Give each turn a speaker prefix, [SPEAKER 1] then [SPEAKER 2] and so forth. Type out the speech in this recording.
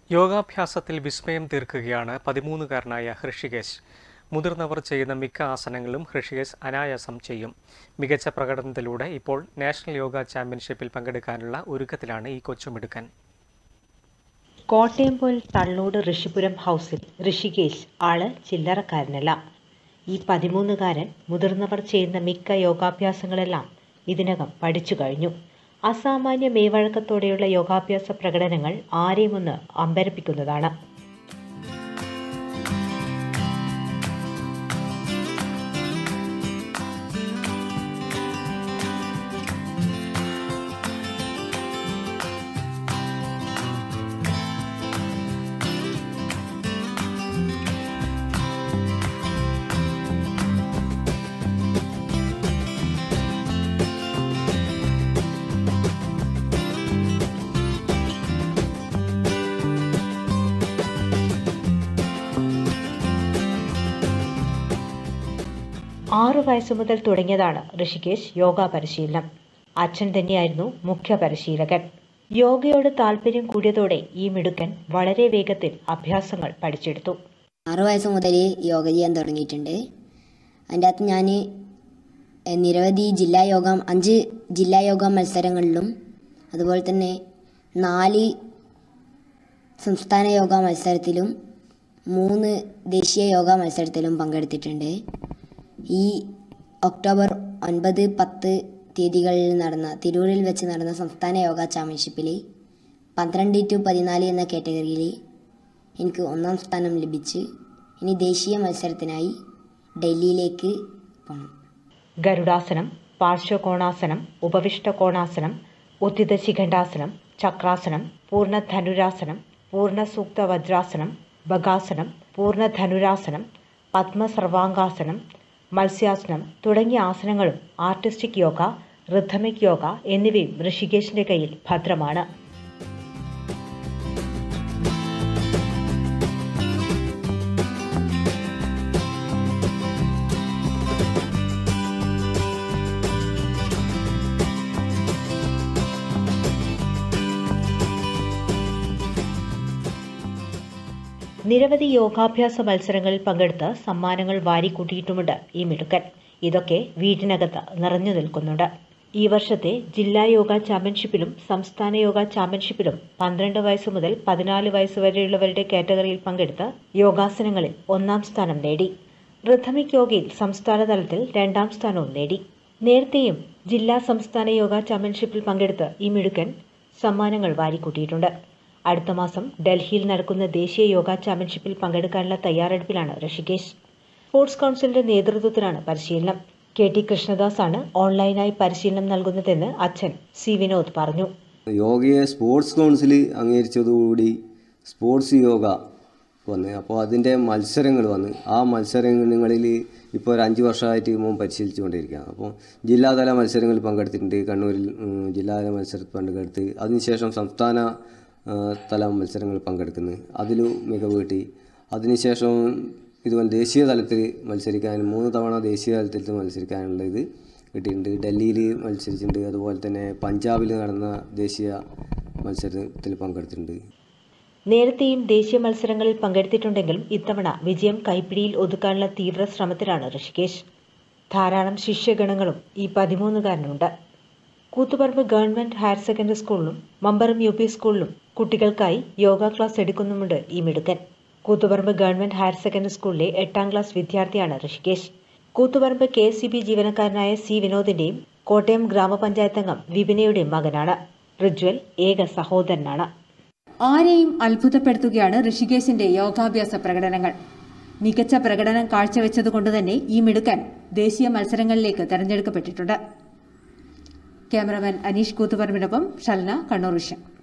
[SPEAKER 1] യോഗാഭ്യാസത്തിൽ വിസ്മയം തീർക്കുകയാണ് പതിമൂന്നുകാരനായ ഹൃഷികേശ് മുതിർന്നവർ ചെയ്യുന്ന മിക്ക ആസനങ്ങളും ഹൃഷികേശ് അനായാസം ചെയ്യും മികച്ച പ്രകടനത്തിലൂടെ ഇപ്പോൾ നാഷണൽ യോഗ ചാമ്പ്യൻഷിപ്പിൽ പങ്കെടുക്കാനുള്ള ഒരുക്കത്തിലാണ് ഈ കൊച്ചുമിടുക്കൻ
[SPEAKER 2] കോട്ടയം പോൽ തള്ളോട് ഋഷിപുരം ഹൗസിൽ ഋഷികേശ് ആള് ചില്ലറക്കാരനല്ല ഈ പതിമൂന്നുകാരൻ മുതിർന്നവർ ചെയ്യുന്ന മിക്ക യോഗാഭ്യാസങ്ങളെല്ലാം ഇതിനകം പഠിച്ചു കഴിഞ്ഞു അസാമാന്യ മേവഴക്കത്തോടെയുള്ള യോഗാഭ്യാസ പ്രകടനങ്ങൾ ആരെയും ഒന്ന് അമ്പരപ്പിക്കുന്നതാണ് ആറു വയസ്സു മുതൽ തുടങ്ങിയതാണ് ഋഷികേശ് യോഗ പരിശീലനം അച്ഛൻ തന്നെയായിരുന്നു മുഖ്യ പരിശീലകൻ യോഗയോട് താല്പര്യം കൂടിയതോടെ ഈ മിടുക്കൻ വളരെ വേഗത്തിൽ അഭ്യാസങ്ങൾ പഠിച്ചെടുത്തു
[SPEAKER 3] ആറ് വയസ്സ് മുതൽ യോഗ ചെയ്യാൻ തുടങ്ങിയിട്ടുണ്ട് അതിൻ്റെ അകത്ത് ഞാൻ നിരവധി ജില്ലാ യോഗ അഞ്ച് ജില്ലാ യോഗ മത്സരങ്ങളിലും അതുപോലെ തന്നെ നാല് സംസ്ഥാന യോഗ മത്സരത്തിലും മൂന്ന് ദേശീയ യോഗ മത്സരത്തിലും പങ്കെടുത്തിട്ടുണ്ട് ഈ ഒക്ടോബർ ഒൻപത് പത്ത് തീയതികളിൽ നടന്ന തിരൂരിൽ വെച്ച് നടന്ന സംസ്ഥാന യോഗ ചാമ്പ്യൻഷിപ്പിൽ പന്ത്രണ്ട് ടു പതിനാല് എന്ന കാറ്റഗറിയിൽ എനിക്ക് ഒന്നാം സ്ഥാനം ലഭിച്ച് ഇനി ദേശീയ മത്സരത്തിനായി ഡൽഹിയിലേക്ക് പോകണം
[SPEAKER 2] ഗരുഡാസനം പാർശ്വകോണാസനം ഉപവിഷ്ട കോണാസനം ഉദ്ധിത ശിഖണ്ഡാസനം ചക്രാസനം പൂർണ്ണ ധനുരാസനം പൂർണ്ണ സൂക്ത വജ്രാസനം ബഗാസനം പൂർണ്ണ ധനുരാസനം പത്മസർവാംഗാസനം മത്സ്യാസനം തുടങ്ങിയ ആസനങ്ങളും ആർട്ടിസ്റ്റിക് യോഗ റിഥമിക് യോഗ എന്നിവയും ഋഷികേശിന്റെ കയ്യിൽ ഭദ്രമാണ് നിരവധി യോഗാഭ്യാസ മത്സരങ്ങളിൽ പങ്കെടുത്ത് സമ്മാനങ്ങൾ വാരിക്കൂട്ടിയിട്ടുമുണ്ട് ഈ മിടുക്കൻ ഇതൊക്കെ വീടിനകത്ത് നിറഞ്ഞു നിൽക്കുന്നുണ്ട് ഈ വർഷത്തെ ജില്ലാ യോഗ ചാമ്പ്യൻഷിപ്പിലും സംസ്ഥാന യോഗ ചാമ്പ്യൻഷിപ്പിലും പന്ത്രണ്ട് വയസ്സ് മുതൽ പതിനാല് വയസ്സ് വരെയുള്ളവരുടെ കാറ്റഗറിയിൽ പങ്കെടുത്ത് യോഗാസനങ്ങളിൽ ഒന്നാം സ്ഥാനം നേടി റിഥമിക് യോഗയിൽ സംസ്ഥാന തലത്തിൽ രണ്ടാം സ്ഥാനവും നേടി നേരത്തെയും ജില്ലാ സംസ്ഥാന യോഗ ചാമ്പ്യൻഷിപ്പിൽ പങ്കെടുത്ത് ഈ മിടുക്കൻ സമ്മാനങ്ങൾ വാരിക്കൂട്ടിയിട്ടുണ്ട് അടുത്ത മാസം ഡൽഹിയിൽ നടക്കുന്ന ദേശീയ യോഗ ചാമ്പ്യൻഷിപ്പിൽ പങ്കെടുക്കാനുള്ള തയ്യാറെടുപ്പിലാണ് ഋഷികേശ് സ്പോർട്സ് കൗൺസിലിന്റെ നേതൃത്വത്തിലാണ് പരിശീലനം കെ ടി കൃഷ്ണദാസാണ് ഓൺലൈനായി പരിശീലനം നൽകുന്നതെന്ന് അച്ഛൻ സി വിനോദ് പറഞ്ഞു
[SPEAKER 4] യോഗയെ സ്പോർട്സ് കൗൺസിൽ അംഗീകരിച്ചതോടുകൂടി സ്പോർട്സ് യോഗ വന്ന് അപ്പോൾ അതിൻ്റെ മത്സരങ്ങൾ വന്ന് ആ മത്സരങ്ങളിൽ ഇപ്പോൾ ഒരു അഞ്ച് വർഷമായിട്ട് മോൻ പരിശീലിച്ചു കൊണ്ടിരിക്കുകയാണ് അപ്പോൾ ജില്ലാതല മത്സരങ്ങളിൽ പങ്കെടുത്തിട്ടുണ്ട് കണ്ണൂരിൽ ഉം, ജില്ലാതല മത്സരത്തിൽ പങ്കെടുത്ത് അതിനുശേഷം സംസ്ഥാന ആ, തല മത്സരങ്ങളിൽ പങ്കെടുക്കുന്നു അതിലും മികവ് കിട്ടി അതിനുശേഷം ഇതുപോലെ ദേശീയ തലത്തിൽ മത്സരിക്കാൻ മൂന്ന് തവണ ദേശീയ തലത്തിൽ മത്സരിക്കാനുള്ള ഇത് കിട്ടിയിട്ടുണ്ട് ഡൽഹിയിൽ മത്സരിച്ചിട്ടുണ്ട് അതുപോലെ തന്നെ പഞ്ചാബിൽ നടന്ന ദേശീയ മത്സരത്തിൽ പങ്കെടുത്തിട്ടുണ്ട്
[SPEAKER 2] നേരത്തെയും ദേശീയ മത്സരങ്ങളിൽ പങ്കെടുത്തിട്ടുണ്ടെങ്കിലും ഇത്തവണ വിജയം കൈപ്പിടിയിൽ ഒതുക്കാനുള്ള തീവ്ര ശ്രമത്തിലാണ് ഋഷികേശ് ധാരാളം ശിഷ്യഗണങ്ങളും ഈ പതിമൂന്നുകാരനുണ്ട് കൂത്തുപറമ്പ് ഗവൺമെന്റ് ഹയർ സെക്കൻഡറി സ്കൂളിലും മമ്പറം യു പി സ്കൂളിലും കുട്ടികൾക്കായി യോഗ ക്ലാസ് എടുക്കുന്നുമുണ്ട് ഈ മിടുക്കൻ കൂത്തുപറമ്പ് ഗവൺമെന്റ് ഹയർ സെക്കൻഡറി സ്കൂളിലെ എട്ടാം ക്ലാസ് വിദ്യാർത്ഥിയാണ് Rishikesh Koothuparamba K S C B ജീവനക്കാരനായ സി വിനോദിന്റെയും കോട്ടയം ഗ്രാമപഞ്ചായത്ത് അംഗം വിപിനയുടെയും മകനാണ് റിജ്വൽ ഏക സഹോദരനാണ്
[SPEAKER 5] ആരെയും അത്ഭുതപ്പെടുത്തുകയാണ് ഋഷികേശിന്റെ യോഗാഭ്യാസ പ്രകടനങ്ങൾ മികച്ച പ്രകടനം കാഴ്ചവെച്ചതുകൊണ്ട് തന്നെ ഈ മിടുക്കൻ ദേശീയ മത്സരങ്ങളിലേക്ക് തെരഞ്ഞെടുക്കപ്പെട്ടിട്ടുണ്ട് ക്യാമറമാൻ അനീഷ് കൂത്തുപറമ്പിനൊപ്പം ഷൽന കണ്ണൂർ വിഷൻ